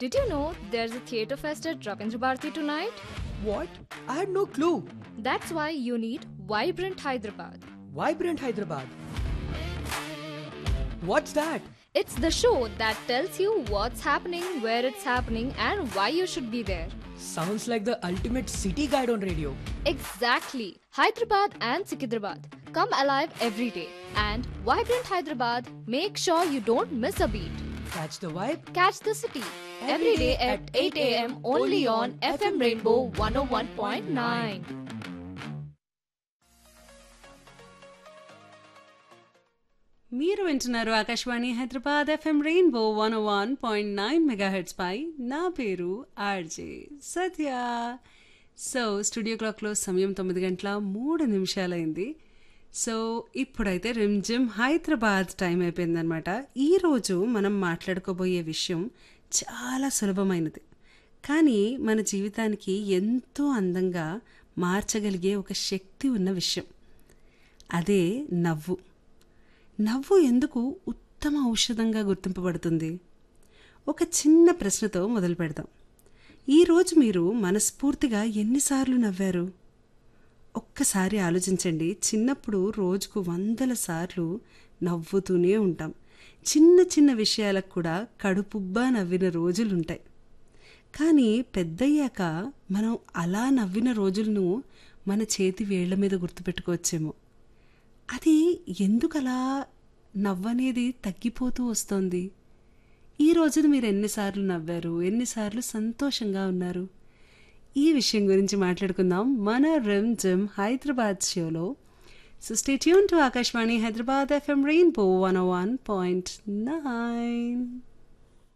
Did you know there's a theatre fest at Ravindra Bharati tonight? What? I had no clue. That's why you need Vibrant Hyderabad. Vibrant Hyderabad. What's that? It's the show that tells you what's happening, where it's happening, and why you should be there. Sounds like the ultimate city guide on radio. Exactly. Hyderabad and Sikidrabad. Come alive every day. And Vibrant Hyderabad, make sure you don't miss a beat. Catch the vibe. Catch the city every day at 8 a.m. only on FM Rainbow 101.9. మీరు వింటున్నారు Akashvani Hyderabad FM rainbow one one point nine megahertz పై నా పేరు RJ సత్య so studio క్లాక్లో సమయం తొమ్మిది గంటల మూడు నిమిషాలైంది సో ఇప్పుడైతే రిమ్జిమ్ హైదరాబాద్ టైం అయిపోయిందనమాట ఈరోజు మనం మాట్లాడుకోబోయే విషయం చాలా సులభమైనది కానీ మన జీవితానికి ఎంతో అందంగా మార్చగలిగే ఒక శక్తి ఉన్న విషయం అదే నవ్వు నవ్వు ఎందుకు ఉత్తమ ఔషధంగా గుర్తింపబడుతుంది ఒక చిన్న ప్రశ్నతో మొదలు పెడదాం ఈరోజు మీరు మనస్ఫూర్తిగా ఎన్నిసార్లు నవ్వారు ఒక్కసారి ఆలోచించండి చిన్నప్పుడు రోజుకు వందల సార్లు నవ్వుతూనే ఉంటాం చిన్న చిన్న విషయాలకు కూడా కడుపుబ్బా నవ్విన రోజులుంటాయి కానీ పెద్దయ్యాక మనం అలా నవ్విన రోజులను మన చేతి వేళ్ల మీద గుర్తుపెట్టుకోవచ్చేమో అది ఎందుకలా నవ్వనేది తగ్గిపోతూ వస్తోంది ఈ రోజున మీరు ఎన్నిసార్లు నవ్వారు ఎన్నిసార్లు సంతోషంగా ఉన్నారు ఈ విషయం గురించి మాట్లాడుకుందాం మన రిమ్ జిమ్ హైదరాబాద్ షోలో so stay tuned to Akashvani Hyderabad FM rainbow one one point nine